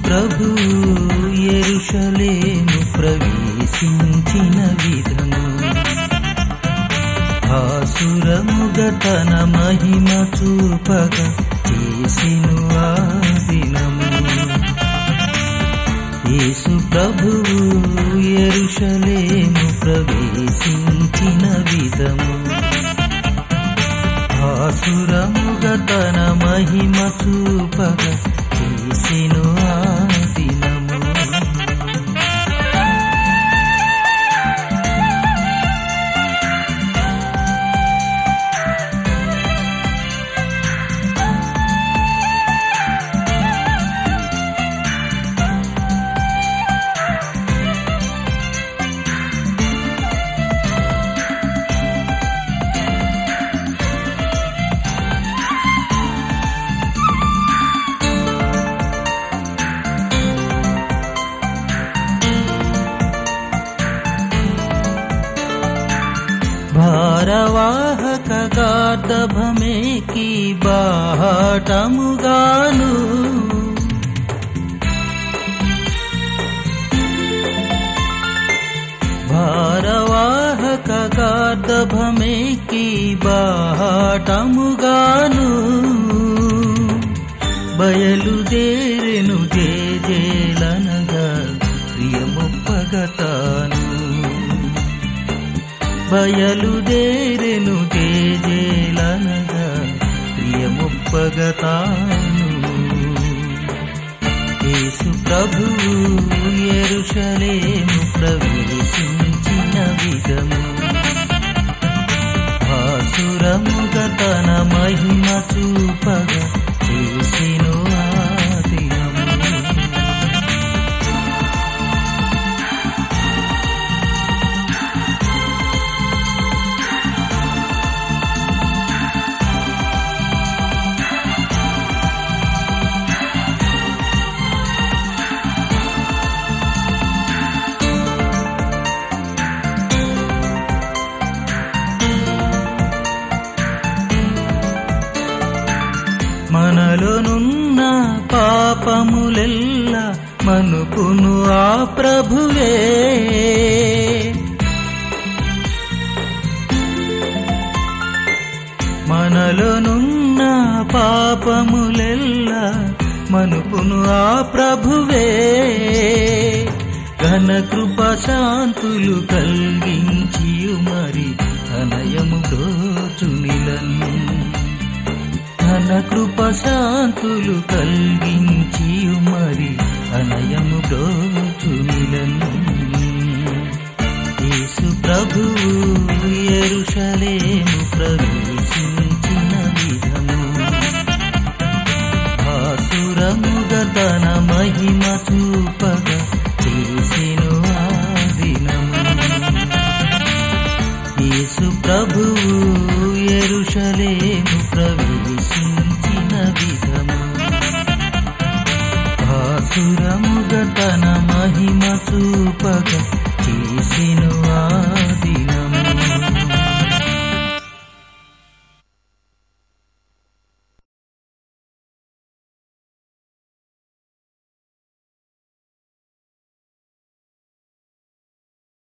ప్రభు ఎరుషలేము ప్రవేశించిన విధము ఆసురముగ తన మహిమ చూపగ చేసిను ఆ దినము యేసు ప్రభువు ఎరుషలేము ప్రవేశించిన విధము ఆసురముగ తన మహిమ చూపగ చేసిను ఆ దినము భారవాహక గార్ధభమేకి బాటముగాను భారవాహక గార్ధభమేకి బాటముగాను బయలుదేరెను జేజేలనగా ప్రియమొప్పగతాను బయలుదేరెను తేజేలనగా ప్రియముప్పగతాను యేసు ప్రభువు ఎరుషలేము ప్రవేశించిన విధము ఆసురముగ తన మహిమ చూపగ చేసిను ఆ దినము మనలోనున్న పాపములెల్ల మనుకును ఆ ప్రభువే మనలోనున్న పాపములెల్ల మనుకును ఆ ప్రభువే ఘన కృప శాంతులు కలిగించి మరి అనయము దోచునిలను ఘన కృప శాంతులు కలిగించి మరి అనయము దోచునిలను యేసు ప్రభువు ఎరుషలేము ప్రవేశించిన విధము ఆసురముగ తన మహిమ చూపగ చేసెను ఆ దినము యేసు ప్రభువు ఎరుషలేము ప్రవేశించిన విధము ఆసురముగ తన మహిమ చూపగ